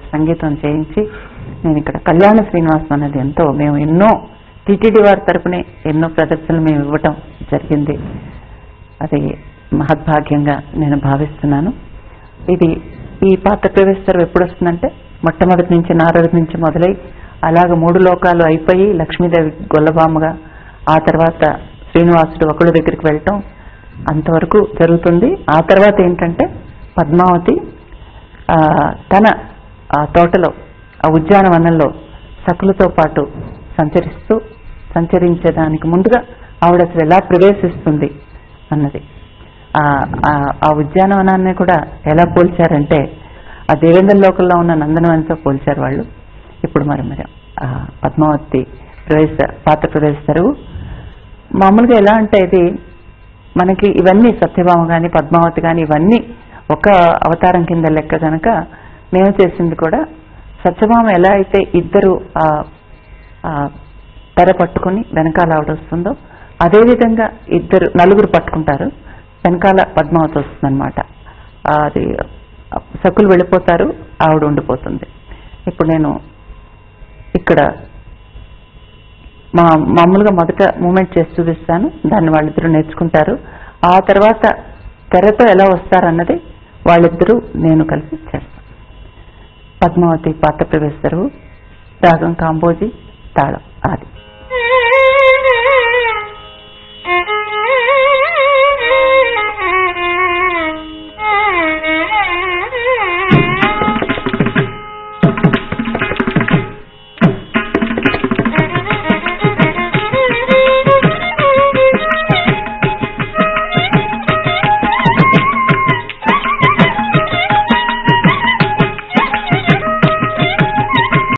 సంగీతం చేయించి నేను ఇక్కడ కళ్యాణ శ్రీనివాసం అనేది ఎంతో మేము ఎన్నో టీటీడీ వారి తరపునే ఎన్నో ప్రదర్శనలు మేము ఇవ్వటం జరిగింది అది మహద్భాగ్యంగా నేను భావిస్తున్నాను ఇది ఈ పాత్ర ప్రవేశం ఎప్పుడు వస్తుందంటే మొట్టమొదటి నుంచి నారదు నుంచి మొదలై అలాగ మూడు లోకాలు అయిపోయి లక్ష్మీదేవి గొల్లబామ్మగా ఆ తర్వాత శ్రీనివాసుడు ఒకళ్ళ దగ్గరికి వెళ్ళటం అంతవరకు జరుగుతుంది ఆ తర్వాత ఏంటంటే పద్మావతి ఆ, తన ఆ తోటలో ఆ ఉద్యానవనంలో సకులతో పాటు సంచరిస్తూ సంచరించడానికి ముందుగా ఆవిడ అసలు ఎలా ప్రవేశిస్తుంది అన్నది ఆ ఆ- ఆ ఉద్యానవనాన్ని కూడా ఎలా పోల్చారంటే ఆ దేవేంద్ర లోకల్లో ఉన్న నందనవనంతో పోల్చారు వాళ్ళు ఇప్పుడు మరి మరి ఆ పద్మావతి ప్రవేశ పాత్ర ప్రవేశిస్తారు మామూలుగా ఎలా అంటే ఇది మనకి ఇవన్నీ సత్యభామ కానీ పద్మావతి కానీ ఇవన్నీ ఒక అవతారం కింద లెక్క కనుక మేము చేసింది కూడా సత్యభామ ఎలా అయితే ఇద్దరు ఆ ఆ తెర పట్టుకుని వెనకాల ఆవిడ వస్తుందో అదేవిధంగా ఇద్దరు నలుగురు పట్టుకుంటారు వెనకాల పద్మావతి వస్తుందన్నమాట అది సకులు వెళ్ళిపోతారు ఆవిడ ఉండిపోతుంది ఇప్పుడు నేను ఇక్కడ మా మామూలుగా మొదట మూమెంట్ చేసి చూపిస్తాను దాన్ని వాళ్ళిద్దరూ నేర్చుకుంటారు ఆ తర్వాత తెరతో ఎలా వస్తారన్నది వాళ్ళిద్దరూ నేను కలిసి చేస్తాను పద్మావతి పాత్ర ప్రవేశరు రాగం కాంబోజీ తాళం